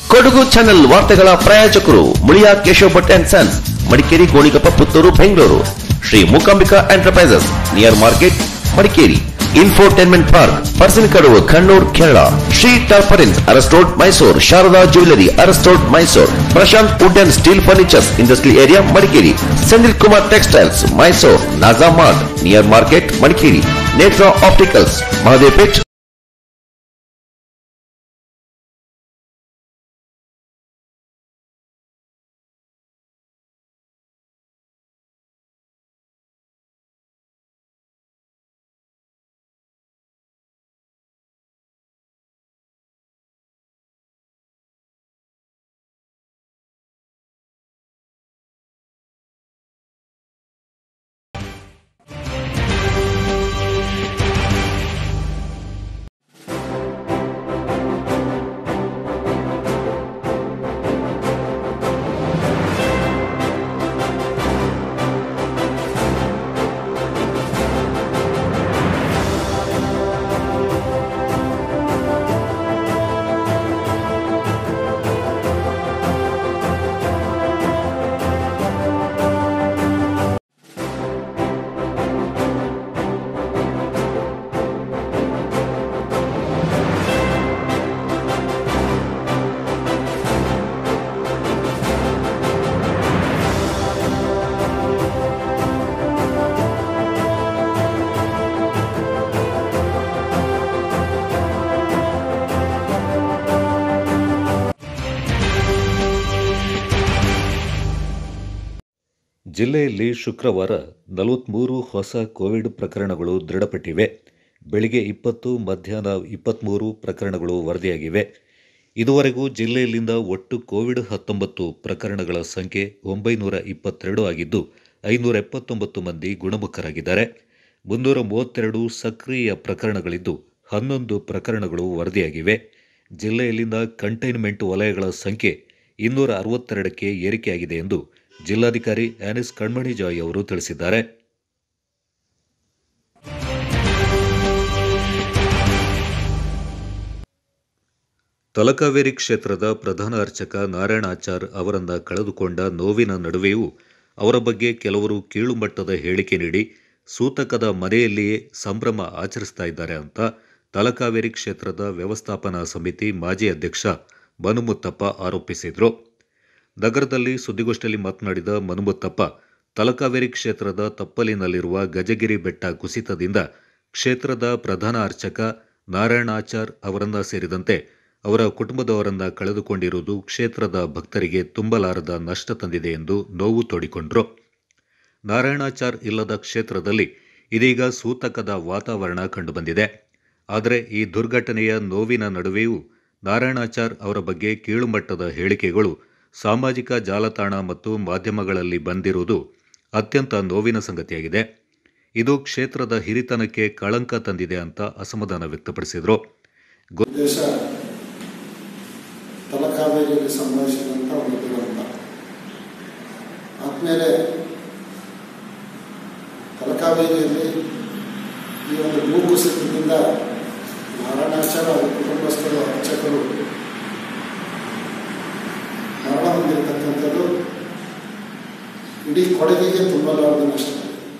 Kodagu channel ವಾರ್ತೆಗಳ ಪ್ರಾಯೋಜಕರು Muliya Keshav Bhat and sons Madikeri Gonikoppa Puttur Bengaluru Shri Mookambika enterprises near market Madikeri infotainment park ಪರ್ಸನಕಡುವು ಕಣ್ಣೂರ್ ಕೇರಳ ಶ್ರೀ ಟಾರ್ಪರಿನ್ಸ್ ಅರಸ್ಟೋಡ್ ಮೈಸೂರ್ ಶಾರದಾ ಜ್ಯುವೆಲರಿ ಅರಸ್ಟೋಡ್ Mysore Prashanth wood and steel furnitures industrial area Madikeri Senthil Kumar textiles Mysore ನಾಜಾ mart near market Madikeri Netra opticals Mahadevpet ಜಿಲ್ಲೆಯಲ್ಲಿ ಶುಕ್ರವಾರ ನಲವತ್ತ್ಮೂರು ಹೊಸ ಕೋವಿಡ್ ಪ್ರಕರಣಗಳು ದೃಢಪಟ್ಟಿವೆ ಬೆಳಿಗ್ಗೆ ಇಪ್ಪತ್ತು ಮಧ್ಯಾಹ್ನ ಇಪ್ಪತ್ತ್ಮೂರು ಪ್ರಕರಣಗಳು ವರದಿಯಾಗಿವೆ ಇದುವರೆಗೂ ಜಿಲ್ಲೆಯಲ್ಲಿಂದ ಒಟ್ಟು ಕೋವಿಡ್ ಹತ್ತೊಂಬತ್ತು ಪ್ರಕರಣಗಳ ಸಂಖ್ಯೆ ಒಂಬೈನೂರ ಇಪ್ಪತ್ತೆರಡು ಆಗಿದ್ದು ಐನೂರ ಎಪ್ಪತ್ತೊಂಬತ್ತು ಮಂದಿ ಗುಣಮುಖರಾಗಿದ್ದಾರೆ ಮುನ್ನೂರ ಮೂವತ್ತೆರಡು ಸಕ್ರಿಯ ಪ್ರಕರಣಗಳಿದ್ದು ಹನ್ನೊಂದು ಪ್ರಕರಣಗಳು ವರದಿಯಾಗಿವೆ ಜಿಲ್ಲೆಯಲ್ಲಿಂದ ಕಂಟೈನ್ಮೆಂಟ್ ವಲಯಗಳ ಸಂಖ್ಯೆ ಇನ್ನೂರ ಅರವತ್ತೆರಡಕ್ಕೆ ಏರಿಕೆಯಾಗಿದೆ ಎಂದು ಜಿಲ್ಲಾಧಿಕಾರಿ ಆನಿಸ್ ಕಣ್ಮಣಿ ಜಾಯ್ ಅವರು ತಿಳಿಸಿದ್ದಾರೆ ತಲಕಾವೇರಿ ಕ್ಷೇತ್ರದ ಪ್ರಧಾನ ಅರ್ಚಕ ನಾರಾಯಣಾಚಾರ್ ಅವರನ್ನ ಕಳೆದುಕೊಂಡ ನೋವಿನ ನಡುವೆಯೂ ಅವರ ಬಗ್ಗೆ ಕೆಲವರು ಕೀಳುಮಟ್ಟದ ಹೇಳಿಕೆ ನೀಡಿ ಸೂತಕದ ಮನೆಯಲ್ಲಿಯೇ ಸಂಭ್ರಮ ಆಚರಿಸ್ತಾ ಇದ್ದಾರೆ ಅಂತ ತಲಕಾವೇರಿ ಕ್ಷೇತ್ರದ ವ್ಯವಸ್ಥಾಪನಾ ಸಮಿತಿ ಮಾಜಿ ಅಧ್ಯಕ್ಷ ಮನುಮುತ್ತಪ್ಪ ಆರೋಪಿಸಿದರು ನಗರದಲ್ಲಿ ಸುದ್ದಿಗೋಷ್ಠಿಯಲ್ಲಿ ಮಾತನಾಡಿದ ಮನುಮುತ್ತಪ್ಪ ತಲಕಾವೇರಿ ಕ್ಷೇತ್ರದ ತಪ್ಪಲಿನಲ್ಲಿರುವ ಗಜಗಿರಿ ಬೆಟ್ಟ ಕುಸಿತದಿಂದ ಕ್ಷೇತ್ರದ ಪ್ರಧಾನ ಅರ್ಚಕ ನಾರಾಯಣಾಚಾರ್ ಅವರನ್ನ ಸೇರಿದಂತೆ ಅವರ ಕುಟುಂಬದವರನ್ನ ಕಳೆದುಕೊಂಡಿರುವುದು ಕ್ಷೇತ್ರದ ಭಕ್ತರಿಗೆ ತುಂಬಲಾರದ ನಷ್ಟ ತಂದಿದೆ ಎಂದು ನೋವು ತೋಡಿಕೊಂಡರು ನಾರಾಯಣಾಚಾರ್ ಇಲ್ಲದ ಕ್ಷೇತ್ರದಲ್ಲಿ ಇದೀಗ ಸೂತಕದ ವಾತಾವರಣ ಕಂಡುಬಂದಿದೆ ಆದರೆ ಈ ದುರ್ಘಟನೆಯ ನೋವಿನ ನಡುವೆಯೂ ನಾರಾಯಣಾಚಾರ್ ಅವರ ಬಗ್ಗೆ ಕೀಳುಮಟ್ಟದ ಹೇಳಿಕೆಗಳು ಸಾಮಾಜಿಕ ಜಾಲತಾಣ ಮತ್ತು ಮಾಧ್ಯಮಗಳಲ್ಲಿ ಬಂದಿರುವುದು ಅತ್ಯಂತ ನೋವಿನ ಸಂಗತಿಯಾಗಿದೆ ಇದು ಕ್ಷೇತ್ರದ ಹಿರಿತನಕ್ಕೆ ಕಳಂಕ ತಂದಿದೆ ಅಂತ ಅಸಮಾಧಾನ ವ್ಯಕ್ತಪಡಿಸಿದರು ದೇಶ ತಲಕಾವೇರಿಯಲ್ಲಿ ಸಂಭವಿಸಿದಂಥ ಒಂದು ದುರಂತ ಆದಮೇಲೆ ತಲಕಾವೇರಿಯಲ್ಲಿ ಈ ಒಂದು ಭೂಕುಸಿತದಿಂದ ನಾರಾಯಣಾಚಾರ ಹಾಗೂ ಕುಟುಂಬಸ್ಥರು ಅರ್ಚಕರು ಮರಣ ಹೊಂದಿರತಕ್ಕಂಥದ್ದು ಇಡೀ ಕೊಡಗಿಗೆ ತುಂಬಲಾರದ ನಷ್ಟ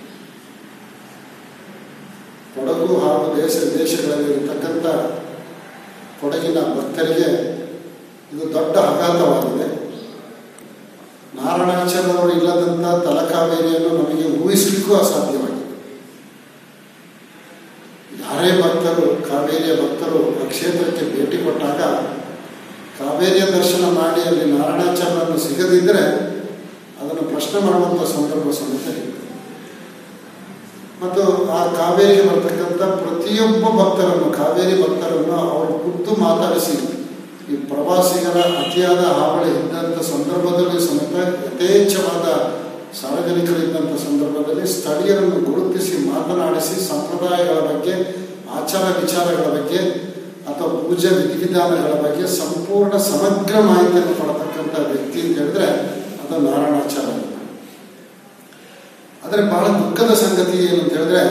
ಕೊಡಗು ಹಾಗೂ ದೇಶ ವಿದೇಶಗಳಲ್ಲಿ ಇರತಕ್ಕಂಥ ಕೊಡಗಿನ ಭಕ್ತರಿಗೆ ಇದು ದೊಡ್ಡ ಆಘಾತವಾಗಿದೆ ನಾರಾಯಣಾಚಾರ್ಯವರು ಇಲ್ಲದಂಥ ತಲಕಾವೇರಿಯನ್ನು ನಮಗೆ ಊಹಿಸಲಿಕ್ಕೂ ಅಸಾಧ್ಯವಾಗಿದೆ ಯಾರೇ ಭಕ್ತರು ಕಾವೇರಿಯ ಭಕ್ತರು ಆ ಕ್ಷೇತ್ರಕ್ಕೆ ಭೇಟಿ ಕೊಟ್ಟಾಗ ಕಾವೇರಿಯ ದರ್ಶನ ಮಾಡಿ ಅಲ್ಲಿ ನಾರಾಯಣಾಚಾರ್ಯರನ್ನು ಸಿಗದಿದ್ದರೆ ಅದನ್ನು ಪ್ರಶ್ನೆ ಮಾಡುವಂಥ ಸಂದರ್ಭ ಸಮೇತ ಇದೆ ಮತ್ತು ಆ ಕಾವೇರಿಗೆ ಬರ್ತಕ್ಕಂಥ ಪ್ರತಿಯೊಬ್ಬ ಭಕ್ತರನ್ನು ಕಾವೇರಿ ಭಕ್ತರನ್ನು ಅವರು ಖುದ್ದು ಮಾತಾಡಿಸಿ ಈ ಪ್ರವಾಸಿಗರ ಅತಿಯಾದ ಹಾವಳಿ ಇದ್ದಂಥ ಸಂದರ್ಭದಲ್ಲಿ ಸಮೇತ ಯಥೇಚ್ಛವಾದ ಸಾರ್ವಜನಿಕರಿದ್ದಂಥ ಸಂದರ್ಭದಲ್ಲಿ ಸ್ಥಳೀಯರನ್ನು ಗುರುತಿಸಿ ಮಾತನಾಡಿಸಿ ಸಂಪ್ರದಾಯಗಳ ಬಗ್ಗೆ ಆಚಾರ ವಿಚಾರಗಳ ಬಗ್ಗೆ ಅಥವಾ ಪೂಜೆ ವಿಧಿವಿಧಾನಗಳ ಬಗ್ಗೆ ಸಂಪೂರ್ಣ ಸಮಗ್ರ ಮಾಹಿತಿಯನ್ನು ಕೊಡತಕ್ಕಂಥ ವ್ಯಕ್ತಿ ಅಂತ ಹೇಳಿದ್ರೆ ಅದು ನಾರಾಯಣಾಚಾರ್ಯ ಆದರೆ ಬಹಳ ದುಃಖದ ಸಂಗತಿ ಏನು ಅಂತ ಹೇಳಿದ್ರೆ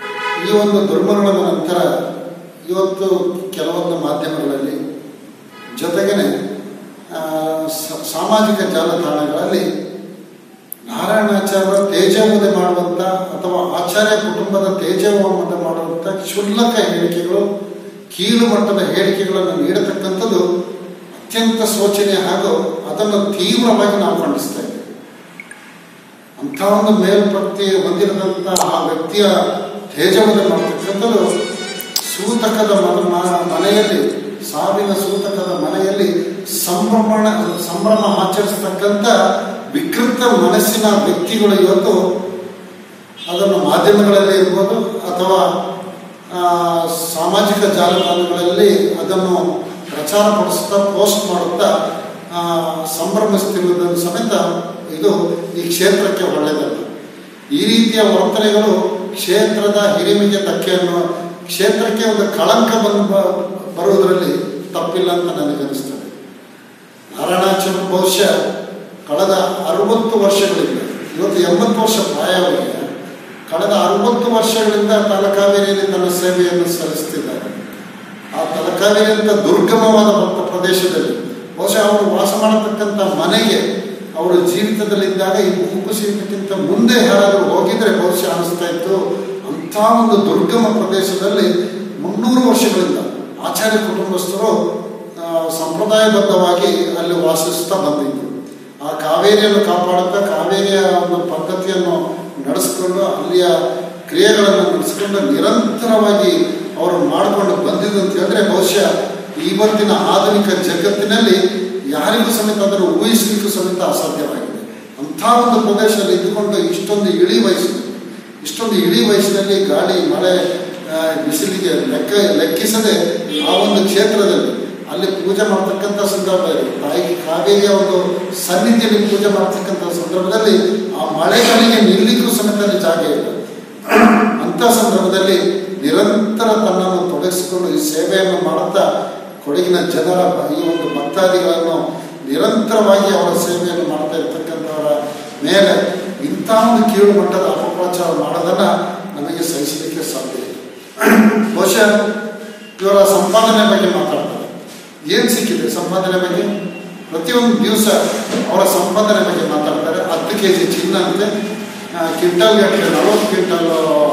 ಈ ಒಂದು ದುರ್ಮರಣದ ನಂತರ ಇವತ್ತು ಕೆಲವೊಂದು ಮಾಧ್ಯಮಗಳಲ್ಲಿ ಜೊತೆಗೇನೆ ಆ, ಸ- ಸಾಮಾಜಿಕ ಜಾಲತಾಣಗಳಲ್ಲಿ ನಾರಾಯಣಾಚಾರ್ಯ ತೇಜೋವಧೆ ಮಾಡುವಂಥ ಅಥವಾ ಆಚಾರ್ಯ ಕುಟುಂಬದ ತೇಜೋವಧೆ ಮಾಡುವಂಥ ಕ್ಷುಲ್ಲಕ ಹೇಳಿಕೆಗಳು ಕೀಳು ಮಟ್ಟದ ಹೇಳಿಕೆಗಳನ್ನು ನೀಡತಕ್ಕಂಥದ್ದು ಅತ್ಯಂತ ಶೋಚನೀಯ ಹಾಗೂ ಅದನ್ನು ತೀವ್ರವಾಗಿ ನಾವು ಖಂಡಿಸ್ತಾ ಇದ್ದೇವೆ ಅಂಥ ಒಂದು ಮೇಲ್ಪಟ್ಟಿ ಹೊಂದಿರದಂಥ ಆ ವ್ಯಕ್ತಿಯ ತೇಜವಧೆ ಮಾಡ್ತಕ್ಕಂಥದ್ದು ಸೂತಕದ ಮ- ಮ- ಮನೆಯಲ್ಲಿ ಸಾವಿನ ಸೂತಕದ ಮನೆಯಲ್ಲಿ ಸಂಭ್ರಮಣ ಸಂಭ್ರಮ ಆಚರಿಸತಕ್ಕಂಥ ವಿಕೃತ ಮನಸ್ಸಿನ ವ್ಯಕ್ತಿಗಳು ಇವತ್ತು ಅದನ್ನು ಮಾಧ್ಯಮಗಳಲ್ಲಿ ಇರ್ಬೋದು ಅಥವಾ ಆ, ಸಾಮಾಜಿಕ ಜಾಲತಾಣಗಳಲ್ಲಿ ಅದನ್ನು ಪ್ರಚಾರಪಡಿಸ್ತಾ ಪೋಸ್ಟ್ ಮಾಡುತ್ತಾ ಆ, ಸಂಭ್ರಮಿಸ್ತಿರುವುದನ್ನು ಸಮೇತ ಇದು ಈ ಕ್ಷೇತ್ರಕ್ಕೆ ಒಳ್ಳೆಯದಲ್ಲ ಈ ರೀತಿಯ ವರ್ತನೆಗಳು ಕ್ಷೇತ್ರದ ಹಿರಿಮೆಗೆ ಧಕ್ಕೆ ಅನ್ನೋ ಕ್ಷೇತ್ರಕ್ಕೆ ಒಂದು ಕಳಂಕ ಬಂದು ಬ- ಬರುವುದರಲ್ಲಿ ತಪ್ಪಿಲ್ಲ ಅಂತ ನನಗನ್ನಿಸ್ತದೆ ನಾರಾಯಣಾಚಾರ್ಯ ಬಹುಶಃ ಕಳೆದ ಅರವತ್ತು ವರ್ಷಗಳಿಂದ ಇವತ್ತು ಎಂಬತ್ತು ವರ್ಷ ಪ್ರಾಯವರಿಗೆ ಕಳೆದ ಅರವತ್ತು ವರ್ಷಗಳಿಂದ ತಲಕಾವೇರಿಯಲ್ಲಿ ತನ್ನ ಸೇವೆಯನ್ನು ಸಲ್ಲಿಸ್ತಿದ್ದಾರೆ ಆ ತಲಕಾವೇರಿ ಅಂತ ದುರ್ಗಮವಾದ ಭಕ್ತ ಪ್ರದೇಶದಲ್ಲಿ ಬಹುಶಃ ಅವರು ವಾಸ ಮಾಡತಕ್ಕಂಥ ಮನೆಗೆ ಅವರ ಜೀವಿತದಲ್ಲಿದ್ದಾಗ ಈ ಭೂಕುಸಿತಕ್ಕಿಂತ ಮುಂದೆ ಯಾರಾದರೂ ಹೋಗಿದ್ರೆ ಬಹುಶಃ ಅನಿಸ್ತಾ ಇತ್ತು ಅಂಥ ಒಂದು ದುರ್ಗಮ ಪ್ರದೇಶದಲ್ಲಿ ಮುನ್ನೂರು ವರ್ಷಗಳಿಂದ ಆಚಾರ್ಯ ಕುಟುಂಬಸ್ಥರು ಆ, ಸಂಪ್ರದಾಯಬದ್ಧವಾಗಿ ಅಲ್ಲಿ ವಾಸಿಸ್ತಾ ಬಂದಿದ್ರು ಆ ಕಾವೇರಿಯನ್ನು ಕಾಪಾಡುತ್ತಾ ಕಾವೇರಿಯ ಒಂದು ಪದ್ಧತಿಯನ್ನು ನಡೆಸ್ಕೊಂಡು ಅಲ್ಲಿಯ ಕ್ರಿಯೆಗಳನ್ನು ನಡೆಸ್ಕೊಂಡು ನಿರಂತರವಾಗಿ ಅವರು ಮಾಡಿಕೊಂಡು ಬಂದಿದ್ದು ಅಂತ ಹೇಳಿದ್ರೆ ಬಹುಶಃ ಇವತ್ತಿನ ಆಧುನಿಕ ಜಗತ್ತಿನಲ್ಲಿ ಯಾರಿಗೂ ಸಮೇತ ಅದನ್ನು ಊಹಿಸಲಿಕ್ಕೂ ಸಮೇತ ಅಸಾಧ್ಯವಾಗಿದೆ ಅಂಥ ಒಂದು ಪ್ರದೇಶದಲ್ಲಿ ಇದ್ದುಕೊಂಡು ಇಷ್ಟೊಂದು ಇಳಿ ವಯಸ್ಸಿನಲ್ಲಿ ಇಷ್ಟೊಂದು ಇಳಿ ವಯಸ್ಸಿನಲ್ಲಿ ಗಾಳಿ ಮಳೆ ಆ, ಬಿಸಿಲಿಗೆ ಲೆಕ್ಕ ಲೆಕ್ಕಿಸದೆ ಆ ಒಂದು ಕ್ಷೇತ್ರದಲ್ಲಿ ಅಲ್ಲಿ ಪೂಜೆ ಮಾಡ್ತಕ್ಕಂಥ ಸಂದರ್ಭದಲ್ಲಿ ತಾಯಿ ಕಾವೇರಿಯ ಒಂದು ಸನ್ನಿಧಿಯಲ್ಲಿ ಪೂಜೆ ಮಾಡ್ತಕ್ಕಂಥ ಸಂದರ್ಭದಲ್ಲಿ ಆ ಮಳೆಗಳಿಗೆ ನಿಲ್ಲಿಕ್ಕೂ ಸಮೇತ ಅಲ್ಲಿ ಜಾಗ ಇಲ್ಲ ಅಂಥ ಸಂದರ್ಭದಲ್ಲಿ ನಿರಂತರ ತನ್ನನ್ನು ತೊಡಗಿಸಿಕೊಂಡು ಈ ಸೇವೆಯನ್ನು ಮಾಡುತ್ತಾ ಕೊಡಗಿನ ಜನರ ಈ ಒಂದು ಭಕ್ತಾದಿಗಳನ್ನು ನಿರಂತರವಾಗಿ ಅವರ ಸೇವೆಯನ್ನು ಮಾಡ್ತಾ ಇರ್ತಕ್ಕಂಥವರ ಮೇಲೆ ಇಂಥ ಒಂದು ಕೀಳು ಮಟ್ಟದ ಅಪಪ್ರಚಾರ ಮಾಡೋದನ್ನು ನಮಗೆ ಸಹಿಸಲಿಕ್ಕೆ ಸಾಧ್ಯ ಇಲ್ಲ ಬಹುಶಃ ಇವರ ಸಂಪಾದನೆ ಬಗ್ಗೆ ಮಾತಾಡ್ತಾರೆ ಏನು ಸಿಕ್ಕಿದೆ ಸಂಪಾದನೆ ಬಗ್ಗೆ ಪ್ರತಿಯೊಂದು ದಿವಸ ಅವರ ಸಂಪಾದನೆ ಬಗ್ಗೆ ಮಾತಾಡ್ತಾರೆ ಹತ್ತು ಕೆ ಜಿ ಚಿನ್ನ ಅಂತೆ ಆ, ಕ್ವಿಂಟಲ್ ಗಟ್ಟಲೆ ನಲವತ್ತು ಕ್ವಿಂಟಲ್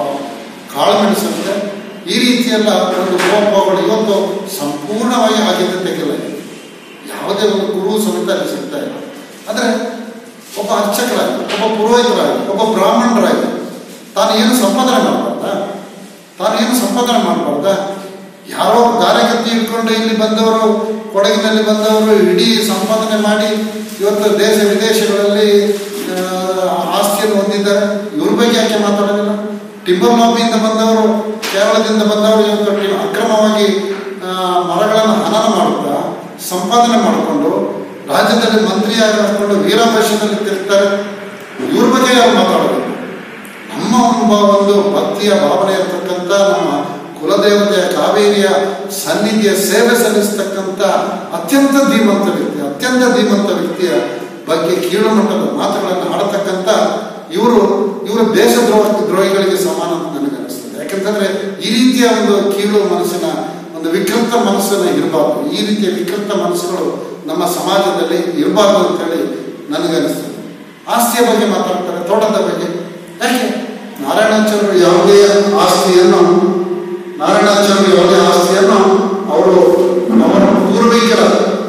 ಕಾಳು ಮೆಣಸಂತೆ ಈ ರೀತಿಯೆಲ್ಲ ಒಂದು ಕೋಪಗಳು ಇವತ್ತು ಸಂಪೂರ್ಣವಾಗಿ ಆಗಿದ್ದ ತೆಗೆಲ್ಲ ಯಾವುದೇ ಒಂದು ಗುರು ಸಮೇತ ಅಲ್ಲಿ ಸಿಗ್ತಾ ಇಲ್ಲ ಅಂದರೆ ಒಬ್ಬ ಅರ್ಚಕರಾಗಿ ಒಬ್ಬ ಪುರೋಹಿತರಾಗಿ ಒಬ್ಬ ಬ್ರಾಹ್ಮಣರಾಗಿ ತಾನು ಏನು ಸಂಪಾದನೆ ಮಾಡಬಾರ್ದ ತಾನು ಏನು ಸಂಪಾದನೆ ಮಾಡಬಾರ್ದ ಯಾರೋ ದಾರಗತಿ ಇಟ್ಕೊಂಡು ಇಲ್ಲಿ ಬಂದವರು ಕೊಡಗಿನಲ್ಲಿ ಬಂದವರು ಇಡೀ ಸಂಪಾದನೆ ಮಾಡಿ ಇವತ್ತು ದೇಶ ವಿದೇಶಗಳಲ್ಲಿ ಆ, ಆಸ್ತಿಯನ್ನು ಹೊಂದಿದ್ದಾರೆ ಇವ್ರ ಬಗ್ಗೆ ಯಾಕೆ ಮಾತಾಡೋದಿಲ್ಲ ಟಿಂಬರ್ ಲಾಬಿಯಿಂದ ಬಂದವರು ಕೇರಳದಿಂದ ಬಂದವರು ಇವತ್ತು ಟಿ- ಅಕ್ರಮವಾಗಿ ಆ, ಮರಗಳನ್ನು ಹನನ ಮಾಡುತ್ತಾ ಸಂಪಾದನೆ ಮಾಡಿಕೊಂಡು ರಾಜ್ಯದಲ್ಲಿ ಮಂತ್ರಿ ಆಗಿಕೊಂಡು ವೀರಾವೇಶದಲ್ಲಿ ತಿರುಗ್ತಾರೆ ಇವ್ರ ಬಗ್ಗೆ ಯಾರು ಮಾತಾಡೋದಿಲ್ಲ ನಮ್ಮ ಒಬ್ಬ ಒಂದು ಭಕ್ತಿಯ ಭಾವನೆ ಇರತಕ್ಕಂಥ ನಮ್ಮ ಕುಲದೇವತೆಯ ಕಾವೇರಿಯ ಸನ್ನಿಧಿಯ ಸೇವೆ ಸಲ್ಲಿಸ್ತಕ್ಕಂಥ ಅತ್ಯಂತ ಧೀಮಂತ ವ್ಯಕ್ತಿ ಅತ್ಯಂತ ಧೀಮಂತ ವ್ಯಕ್ತಿಯ ಬಗ್ಗೆ ಕೀಳು ಮಟ್ಟದ ಮಾತುಗಳನ್ನು ಆಡತಕ್ಕಂಥ ಇವರು ಇವರು ದೇಶದ್ರೋಹ ದ್ರೋಹಿಗಳಿಗೆ ಸಮಾನ ಅಂತ ನನಗೆ ಅನಿಸ್ತದೆ ಯಾಕಂತಂದ್ರೆ ಈ ರೀತಿಯ ಒಂದು ಕೀಳು ಮನಸ್ಸಿನ ಒಂದು ವಿಕೃತ ಮನಸ್ಸನ್ನು ಇರಬಾರ್ದು ಈ ರೀತಿಯ ವಿಕೃತ ಮನಸ್ಸುಗಳು ನಮ್ಮ ಸಮಾಜದಲ್ಲಿ ಇರಬಾರ್ದು ಅಂತೇಳಿ ನನಗನ್ನಿಸ್ತದೆ ಆಸ್ತಿಯ ಬಗ್ಗೆ ಮಾತಾಡ್ತಾರೆ ತೋಟದ ಬಗ್ಗೆ ಯಾಕೆ ನಾರಾಯಣಾಚಾರ್ಯರು ಯಾವುದೇ ಆಸ್ತಿಯನ್ನು ನಾರಾಯಣಾಚಾರ್ಯರು ಯಾವುದೇ ಆಸ್ತಿಯನ್ನು ಅವರು ಅವರ ಪೂರ್ವಿಕರ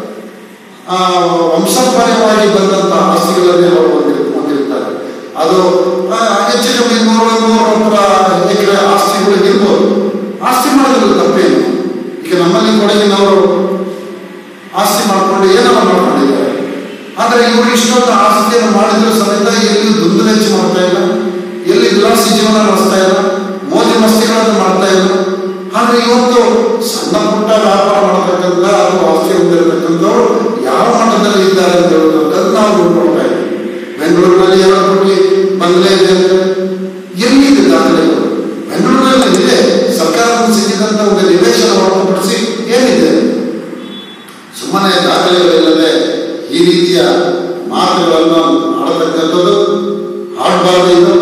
ಆ, ವಂಶಪಾರ್ಯವಾಗಿ ಬಂದಂಥ ಆಸ್ತಿಗಳಲ್ಲಿ ಅವರು ಹೊಂದಿ- ಹೊಂದಿರ್ತಾರೆ ಅದು ಆ, ಹೆಚ್ಚು ಕಮ್ಮಿ ನೂರು ನೂರ ಹತ್ರ ಎಕರೆ ಆಸ್ತಿಗಳು ಇರ್ಬೋದು ಆಸ್ತಿ ಮಾಡೋದ್ರಲ್ಲಿ ತಪ್ಪೇನು ಈಗ ನಮ್ಮಲ್ಲಿ ಕೊಡಗಿನವರು ಆಸ್ತಿ ಮಾಡ್ಕೊಂಡು ಏನೆಲ್ಲ ಮಾಡ್ಕೊಂಡಿದ್ದಾರೆ ಆದರೆ ಇವರು ಇಷ್ಟೊಂದು ಆಸ್ತಿಯನ್ನು ಮಾಡಿದ್ರು ಸಮೇತ ಎಲ್ಲಿ ದುಂದು ವೆಚ್ಚ ಮಾಡ್ತಾ ಇಲ್ಲ ಎಲ್ಲಿ ವಿಲಾಸಿ ಜೀವನ ನಡೆಸ್ತಾ ಇಲ್ಲ ಮೋಜು ಮಸ್ತಿಗಳನ್ನು ಮಾಡ್ತಾ ಇಲ್ಲ ಆದ್ರೆ ಇವತ್ತು ಸಣ್ಣ ಪುಟ್ಟ ವ್ಯಾಪಾರ ಮಾಡತಕ್ಕಂಥ ಅಥವಾ ಆಸ್ತಿ ಹೊಂದಿರತಕ್ಕಂಥವ್ರು ಯಾವ ಮಟ್ಟದಲ್ಲಿ ಇದ್ದಾರೆ ಅಂತ ಹೇಳುವಂಥದ್ದು ನಾವು ನೋಡ್ಕೊಳ್ತಾ ಇದ್ದೀವಿ ಬೆಂಗಳೂರಿನಲ್ಲಿ ಎಲ್ಲ ಕೋಟಿ ಬಂಗಲೆ ಇದೆ ಅಂದ್ರೆ ಎಲ್ಲಿದೆ ದಾಖಲೆಗಳು ಬೆಂಗಳೂರಿನಲ್ಲಿ ಇದೆ ಸರ್ಕಾರದಿಂದ ಸಿಕ್ಕಿದಂಥ ಒಂದು ನಿವೇಶನ ಹೊರತುಪಡಿಸಿ ಏನಿದೆ ಸುಮ್ಮನೆ ದಾಖಲೆಗಳಿಲ್ಲದೆ ಈ ರೀತಿಯ ಮಾತುಗಳನ್ನು ಆಡತಕ್ಕಂಥದ್ದು ಆಡಬಾರ್ದು ಇದು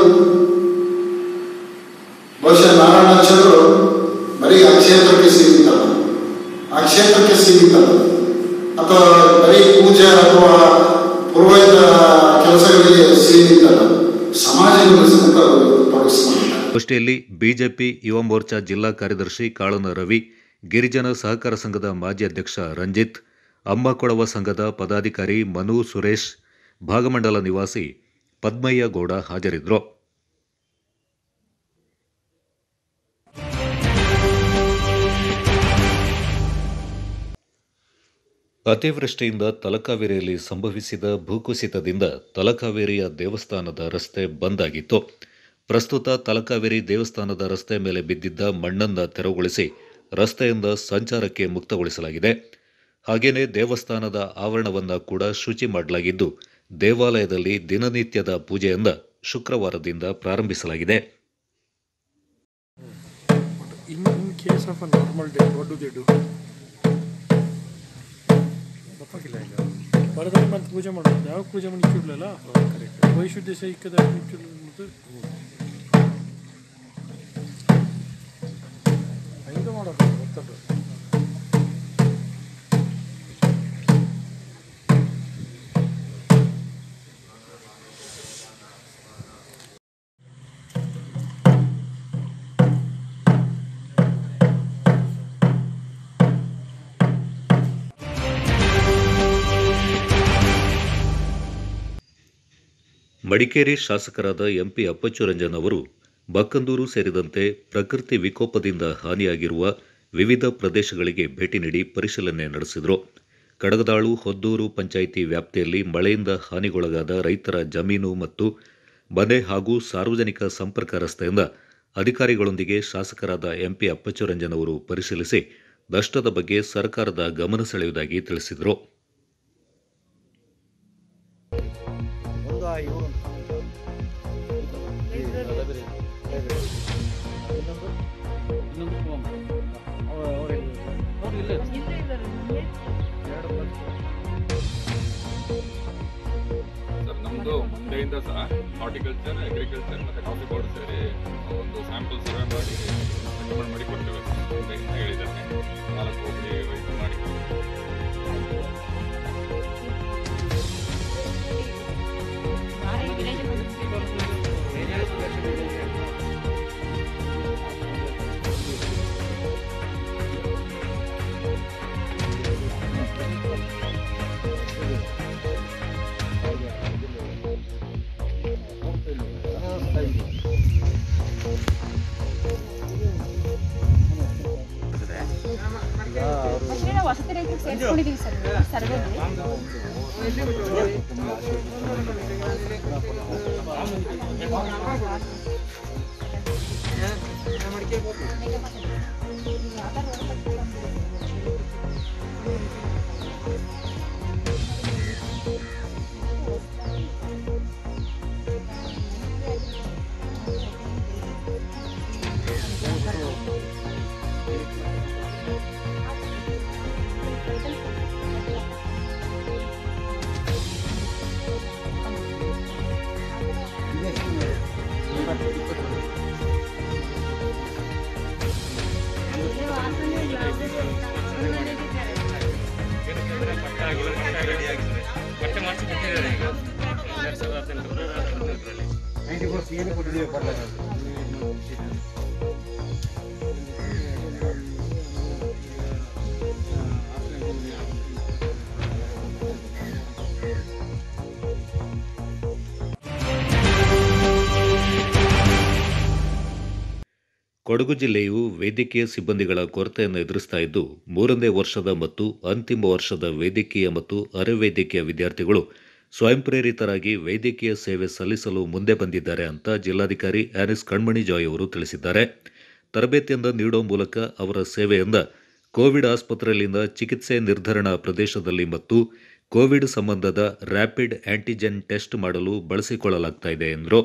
ಬಹುಶಃ ನಾರಾಯಣಾಚಾರ್ಯರು ಬರೀ ಆ ಕ್ಷೇತ್ರಕ್ಕೆ ಸೀಮಿತ ಅಲ್ಲ. ಆ ಕ್ಷೇತ್ರಕ್ಕೆ ಸೀಮಿತ ಅಲ್ಲ. ಅಥವಾ ಬರೀ ಪೂಜೆ ಅಥವಾ ಪುರೋಹಿತ ಕೆಲಸಗಳಿಗೆ ಸೀಮಿತ ಅಲ್ಲ. ಸಮಾಜವನ್ನು ಸಮೇತ ಅವರು ತೊಡಗಿಸಿಕೊಂಡಿದ್ದಾರೆ ಗೋಷ್ಠಿಯಲ್ಲಿ ಬಿಜೆಪಿ ಯುವ ಮೋರ್ಚಾ ಜಿಲ್ಲಾ ಕಾರ್ಯದರ್ಶಿ ಕಾಳನ ರವಿ ಗಿರಿಜನ ಸಹಕಾರ ಸಂಘದ ಮಾಜಿ ಅಧ್ಯಕ್ಷ ರಂಜಿತ್ ಅಮ್ಮ ಕೊಡವ ಸಂಘದ ಪದಾಧಿಕಾರಿ ಮನು ಸುರೇಶ್ ಭಾಗಮಂಡಲ ನಿವಾಸಿ ಪದ್ಮಯ್ಯ ಗೌಡ ಹಾಜರಿದ್ದರು ಅತಿವೃಷ್ಟಿಯಿಂದ ತಲಕಾವೇರಿಯಲ್ಲಿ ಸಂಭವಿಸಿದ ಭೂಕುಸಿತದಿಂದ ತಲಕಾವೇರಿಯ ದೇವಸ್ಥಾನದ ರಸ್ತೆ ಬಂದ್ ಆಗಿತ್ತು ಪ್ರಸ್ತುತ ತಲಕಾವೇರಿ ದೇವಸ್ಥಾನದ ರಸ್ತೆ ಮೇಲೆ ಬಿದ್ದಿದ್ದ ಮಣ್ಣನ್ನು ತೆರವುಗೊಳಿಸಿ ರಸ್ತೆಯಿಂದ ಸಂಚಾರಕ್ಕೆ ಮುಕ್ತಗೊಳಿಸಲಾಗಿದೆ ಹಾಗೆಯೇ ದೇವಸ್ಥಾನದ ಆವರಣವನ್ನು ಕೂಡ ಶುಚಿ ಮಾಡಲಾಗಿದ್ದು ದೇವಾಲಯದಲ್ಲಿ ದಿನನಿತ್ಯದ ಪೂಜೆಯಿಂದ ಶುಕ್ರವಾರದಿಂದ ಪ್ರಾರಂಭಿಸಲಾಗಿದೆ In, in case of a normal death, what do they do? ತಪ್ಪಾಗಿಲ್ಲ ಈಗ ಬರದಲ್ಲಿ ಮತ್ತೆ ಪೂಜೆ ಮಾಡೋದು ಯಾವ ಪೂಜೆ ಮಾಡಿ ಇಕ್ಕಿಡ್ಲಲ್ಲ ವೈಶುದ್ಧ ಸೈಕದ ಇಕ್ಕಿಡ್ಲು ಹಂಗೆ ಮಾಡೋದು ಗೊತ್ತಲ್ಲ ಮಡಿಕೇರಿ ಶಾಸಕರಾದ ಎಂಪಿ ಅಪ್ಪಚ್ಚು ರಂಜನ್ ಅವರು ಬಕ್ಕಂದೂರು ಸೇರಿದಂತೆ ಪ್ರಕೃತಿ ವಿಕೋಪದಿಂದ ಹಾನಿಯಾಗಿರುವ ವಿವಿಧ ಪ್ರದೇಶಗಳಿಗೆ ಭೇಟಿ ನೀಡಿ ಪರಿಶೀಲನೆ ನಡೆಸಿದರು ಕಡಗದಾಳು ಹೊದ್ದೂರು ಪಂಚಾಯಿತಿ ವ್ಯಾಪ್ತಿಯಲ್ಲಿ ಮಳೆಯಿಂದ ಹಾನಿಗೊಳಗಾದ ರೈತರ ಜಮೀನು ಮತ್ತು ಮನೆ ಹಾಗೂ ಸಾರ್ವಜನಿಕ ಸಂಪರ್ಕ ರಸ್ತೆಯಿಂದ ಅಧಿಕಾರಿಗಳೊಂದಿಗೆ ಶಾಸಕರಾದ ಎಂಪಿ ಅಪ್ಪಚ್ಚು ರಂಜನ್ ಅವರು ಪರಿಶೀಲಿಸಿ ನಷ್ಟದ ಬಗ್ಗೆ ಸರ್ಕಾರದ ಗಮನ ಸೆಳೆಯುವುದಾಗಿ ತಿಳಿಸಿದರು ಸರ್ ನಮ್ಮದು ಮುಂದೆಯಿಂದ ಸಹ ಹಾರ್ಟಿಕಲ್ಚರ್ ಅಗ್ರಿಕಲ್ಚರ್ ಮತ್ತು ಕಾಫಿ ಬೋರ್ಡ್ ಸೇರಿ ಒಂದು ಸ್ಯಾಂಪಲ್ ಸರ್ವೆ ಮಾಡಿ ರೆಕಮೆಂಡ್ ಮಾಡಿ ಕೊಡ್ತೇವೆ ಮುಂದೆಯಿಂದ ಹೇಳಿದ್ದಾರೆ ನಾಲ್ಕು ಹೋಗಿ ವೈಟ್ ಮಾಡಿ ಅಷ್ಟೇ ನಾವು ವಸತಿ ರೈತರಿಗೆ ಸೇರಿಸ್ಕೊಂಡಿದ್ದೀವಿ ಸರ್ ಸರ್ವೆಗೆ ಕೊಡಗು ಜಿಲ್ಲೆಯು ವೈದ್ಯಕೀಯ ಸಿಬ್ಬಂದಿಗಳ ಕೊರತೆಯನ್ನು ಎದುರಿಸ್ತಾ ಇದ್ದು ಮೂರನೇ ವರ್ಷದ ಮತ್ತು ಅಂತಿಮ ವರ್ಷದ ವೈದ್ಯಕೀಯ ಮತ್ತು ಅರೆವೈದ್ಯಕೀಯ ವಿದ್ಯಾರ್ಥಿಗಳು ಸ್ವಯಂ ಪ್ರೇರಿತರಾಗಿ ವೈದ್ಯಕೀಯ ಸೇವೆ ಸಲ್ಲಿಸಲು ಮುಂದೆ ಬಂದಿದ್ದಾರೆ ಅಂತ ಜಿಲ್ಲಾಧಿಕಾರಿ ಆನಿಸ್ ಕಣ್ಮಣಿ ಜಾಯ್ ಅವರು ತಿಳಿಸಿದ್ದಾರೆ ತರಬೇತಿಯಿಂದ ನೀಡೋ ಮೂಲಕ ಅವರ ಸೇವೆಯಿಂದ ಕೋವಿಡ್ ಆಸ್ಪತ್ರೆಯಲ್ಲಿನ ಚಿಕಿತ್ಸೆ ನಿರ್ಧರಣಾ ಪ್ರದೇಶದಲ್ಲಿ ಮತ್ತು ಕೋವಿಡ್ ಸಂಬಂಧದ ರ್ಯಾಪಿಡ್ ಆಂಟಿಜೆನ್ ಟೆಸ್ಟ್ ಮಾಡಲು ಬಳಸಿಕೊಳ್ಳಲಾಗ್ತಾ ಇದೆ ಎಂದರು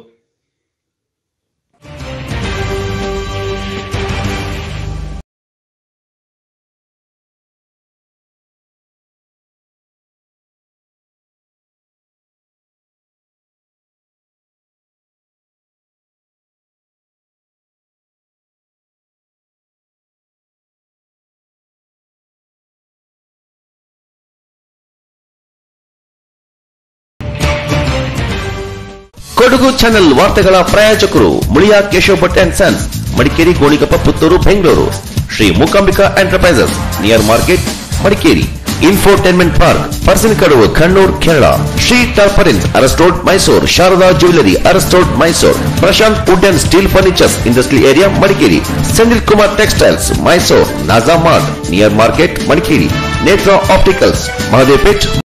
ಕೊಡಗು ಚಾನೆಲ್ ವಾರ್ತೆಗಳ ಪ್ರಾಯೋಜಕರು Muliya Keshav Bhat and sons Madikeri Gonikoppa Puttur Bengaluru Shri Mookambika enterprises near market Madikeri infotainment park ಪರ್ಸನ್ ಕಡವು ಕಣ್ಣೂರ್ ಕೇರಳ ಶ್ರೀ ಟಾರ್ಪರಿನ್ಸ್ ಅರಸ್ಟೋಡ್ ಮೈಸೂರ್ ಶಾರದಾ ಜ್ಯುವೆಲರಿ ಅರಸ್ಟೋಡ್ Mysore Prashanth wood and steel furnitures industrial area Madikeri Senthil Kumar textiles Mysore ನಾಜಾ mart near market Madikeri Netra opticals Mahadev plate